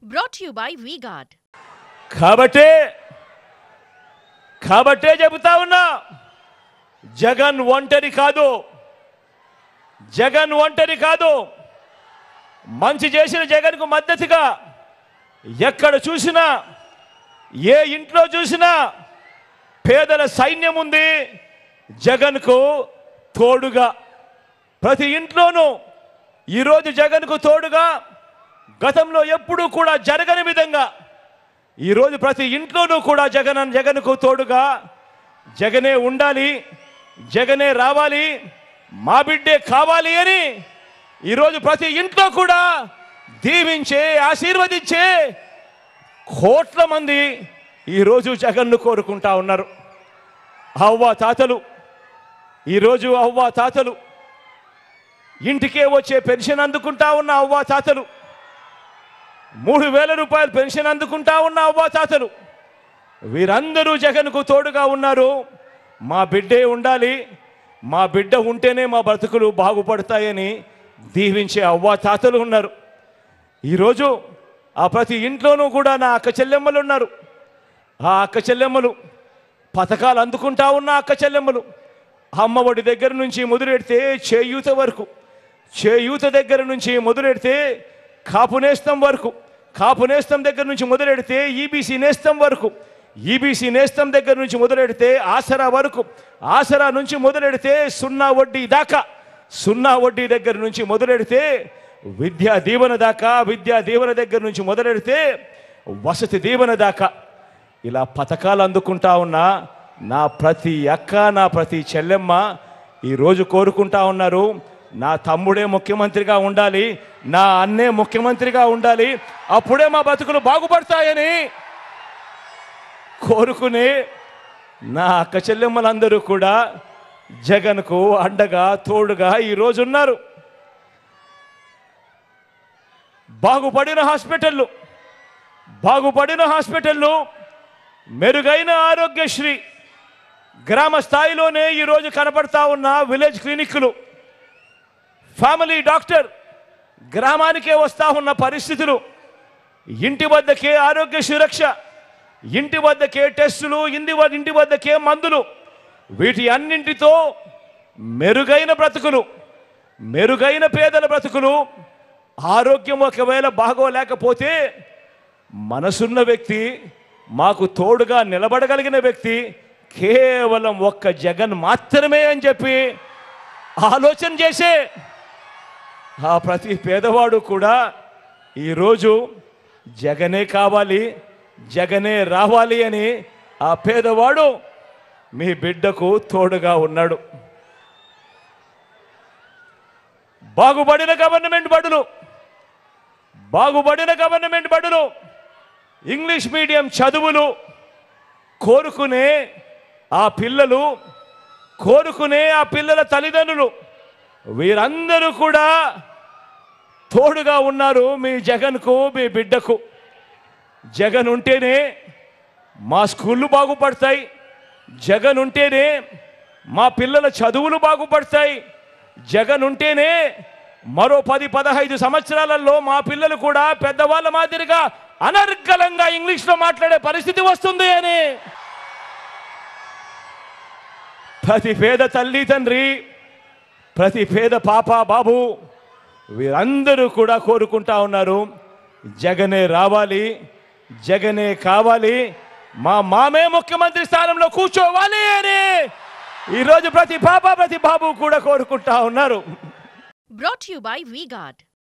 Brought to you by VGuard. కాబట్టే కాబట్టే చెబుతా ఉన్నా జగన్ ఒంటరి కాదు జగన్ ఒంటరి కాదు మంచి చేసిన జగన్కు మద్దతుగా ఎక్కడ చూసినా ఏ ఇంట్లో చూసినా పేదల సైన్యం ఉంది జగన్కు తోడుగా ప్రతి ఇంట్లోనూ ఈరోజు జగన్కు తోడుగా గతంలో ఎప్పుడూ కూడా జరగని విధంగా ఈరోజు ప్రతి ఇంట్లోనూ కూడా జగన్ జగన్కు తోడుగా జగనే ఉండాలి జగనే రావాలి మా బిడ్డే కావాలి అని ఈరోజు ప్రతి ఇంట్లో కూడా దీవించే ఆశీర్వదించే కోట్ల మంది ఈరోజు జగన్ను కోరుకుంటా ఉన్నారు అవ్వ తాతలు ఈరోజు అవ్వ తాతలు ఇంటికే వచ్చే పెన్షన్ అందుకుంటా ఉన్న అవ్వ తాతలు మూడు వేల రూపాయలు పెన్షన్ అందుకుంటా ఉన్న అవ్వ తాతలు వీరందరూ జగన్కు తోడుగా ఉన్నారు మా బిడ్డే ఉండాలి మా బిడ్డ ఉంటేనే మా బ్రతుకులు బాగుపడతాయని దీవించే అవ్వ తాతలు ఉన్నారు ఈరోజు ఆ ప్రతి ఇంట్లోనూ కూడా నా అక్క చెల్లెమ్మలు ఉన్నారు ఆ అక్క చెల్లెమ్మలు పథకాలు అందుకుంటా ఉన్న అక్క చెల్లెమ్మలు అమ్మఒడి దగ్గర నుంచి మొదలెడితే చేయూత వరకు చేయూత దగ్గర నుంచి మొదలెడితే కాపు నేస్తం వరకు కాపు నేస్తం దగ్గర నుంచి మొదలెడితే ఈబీసీ నేస్తం వరకు ఈబీసీ నేస్తం దగ్గర నుంచి మొదలెడితే ఆసరా వరకు ఆసరా నుంచి మొదలెడితే సున్నా వడ్డీ దాకా సున్నా వడ్డీ దగ్గర నుంచి మొదలెడితే విద్యా దీవెన దాకా విద్యా దీవెన దగ్గర నుంచి మొదలెడితే వసతి దీవెన దాకా ఇలా పథకాలు అందుకుంటా ఉన్నా నా ప్రతి అక్క నా ప్రతి చెల్లెమ్మ ఈరోజు కోరుకుంటా ఉన్నారు నా తమ్ముడే ముఖ్యమంత్రిగా ఉండాలి నా అన్నే ముఖ్యమంత్రిగా ఉండాలి అప్పుడే మా బతుకులు బాగుపడతాయని కోరుకునే నా అక్క చెల్లెమ్మలందరూ కూడా జగన్కు అండగా తోడుగా ఈరోజు ఉన్నారు బాగుపడిన హాస్పిటళ్ళు బాగుపడిన హాస్పిటళ్ళు మెరుగైన ఆరోగ్యశ్రీ గ్రామ స్థాయిలోనే ఈరోజు కనపడతా ఉన్న విలేజ్ క్లినిక్లు ఫ్యామిలీ డాక్టర్ గ్రామానికే వస్తా ఉన్న పరిస్థితులు ఇంటి వద్దకే ఆరోగ్య సురక్ష ఇంటి వద్దకే టెస్టులు ఇంటి వద్ద ఇంటి వద్దకే మందులు వీటి అన్నింటితో మెరుగైన బ్రతుకులు మెరుగైన పేదల బ్రతుకులు ఆరోగ్యం ఒకవేళ బాగోలేకపోతే మనసున్న వ్యక్తి మాకు తోడుగా నిలబడగలిగిన వ్యక్తి కేవలం ఒక్క జగన్ మాత్రమే అని చెప్పి ఆలోచన చేసే ఆ ప్రతి పేదవాడు కూడా ఈరోజు జగనే కావాలి జగనే రావాలి అని ఆ పేదవాడు మీ బిడ్డకు తోడుగా ఉన్నాడు బాగుపడిన గవర్నమెంట్ బడులు బాగుపడిన గవర్నమెంట్ బడులు ఇంగ్లీష్ మీడియం చదువులు కోరుకునే ఆ పిల్లలు కోరుకునే ఆ పిల్లల తల్లిదండ్రులు వీరందరూ కూడా తోడుగా ఉన్నారు మీ జగన్కు మీ బిడ్డకు జగన్ ఉంటేనే మా స్కూళ్ళు బాగుపడతాయి జగన్ ఉంటేనే మా పిల్లల చదువులు బాగుపడతాయి జగన్ ఉంటేనే మరో పది పదహైదు సంవత్సరాలలో మా పిల్లలు కూడా పెద్దవాళ్ళ మాదిరిగా అనర్గళంగా ఇంగ్లీష్లో మాట్లాడే పరిస్థితి వస్తుంది అని ప్రతి పేద తల్లి తండ్రి ప్రతి పేద పాప బాబు వీరందరూ కూడా కోరుకుంటా ఉన్నారు జగనే రావాలి జగనే కావాలి మా మామే ముఖ్యమంత్రి స్థానంలో కూర్చోవాలి అని ఈరోజు ప్రతి పాప ప్రతి బాబు కూడా కోరుకుంటా ఉన్నారు Brought to you by VGuard.